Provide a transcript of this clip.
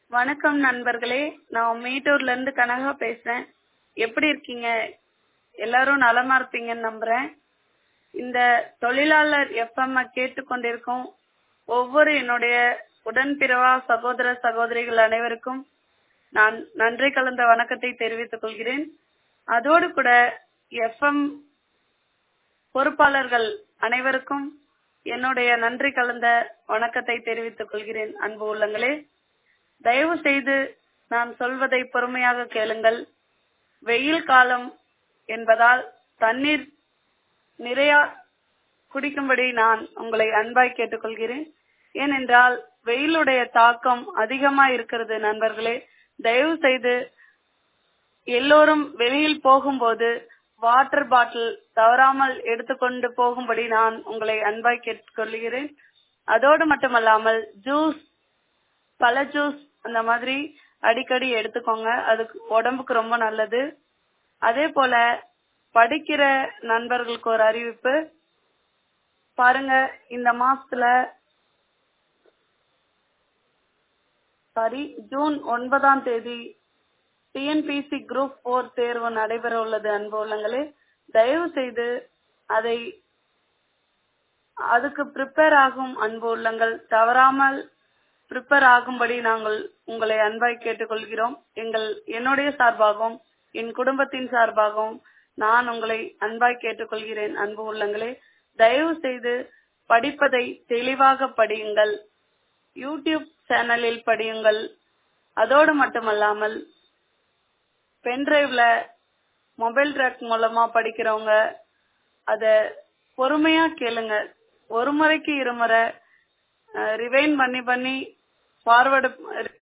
வணக்கம் நண்பர்களே நான் மேட்டூர்ல இருந்து கனகா பேசுறேன் எப்படி இருக்கீங்க எல்லாரும் நலமா இருப்பீங்கன்னு நம்புறேன் இந்த தொழிலாளர் எஃப்எம் கேட்டுக்கொண்டிருக்கும் ஒவ்வொரு என்னுடைய உடன்பிறவா சகோதர சகோதரிகள் அனைவருக்கும் நான் நன்றி கலந்த வணக்கத்தை தெரிவித்துக் கொள்கிறேன் அதோடு கூட எஃப்எம் பொறுப்பாளர்கள் அனைவருக்கும் என்னுடைய நன்றி கலந்த வணக்கத்தை தெரிவித்துக் கொள்கிறேன் அன்பு உள்ளங்களே தயவு செய்து நான் சொல்வதை பொறுமையாக கேளுங்கள் வெயில் காலம் என்பதால் தண்ணீர் நிறைய குடிக்கும்படி நான் உங்களை அன்பாய் கேட்டுக்கொள்கிறேன் ஏனென்றால் வெயிலுடைய தாக்கம் அதிகமா இருக்கிறது நண்பர்களே தயவு செய்து எல்லோரும் வெளியில் போகும்போது வாட்டர் பாட்டில் தவறாமல் எடுத்துக்கொண்டு போகும்படி நான் உங்களை அன்பாய் கேட்டுக்கொள்கிறேன் அதோடு மட்டுமல்லாமல் ஜூஸ் பழ ஜூஸ் அந்த மாதிரி அடிக்கடி எடுத்துக்கோங்க அது உடம்புக்கு ரொம்ப நல்லது அதே போல படிக்கிற நண்பர்களுக்கு ஒரு அறிவிப்பு பாருங்க இந்த மாசத்துல சாரி ஜூன் ஒன்பதாம் தேதி டிஎன்பிசி குரூப் போர் தேர்வு நடைபெற உள்ளது அன்பு உள்ளங்களே தயவு செய்து அதை அதுக்கு ப்ரிப்பேர் ஆகும் அன்பு உள்ளங்கள் தவறாமல் ப்ரிப்பேர் ஆகும்படி நாங்கள் உங்களை அன்பாய் கேட்டுக்கொள்கிறோம் எங்கள் என்னுடைய சார்பாகவும் என் குடும்பத்தின் சார்பாகவும் நான் உங்களை அன்பாய் கேட்டுக்கொள்கிறேன் அன்பு உள்ளங்களே தயவு செய்து படிப்பதை தெளிவாக படியுங்கள் யூடியூப் சேனலில் படியுங்கள் அதோடு மட்டுமல்லாமல் பென்டிரைவ்ல மொபைல் ட்ராக் மூலமா படிக்கிறவங்க அத பொறுமையா கேளுங்க ஒரு முறைக்கு இருமுறை ரிவைன் பண்ணி பண்ணி ஃபார்வர்டு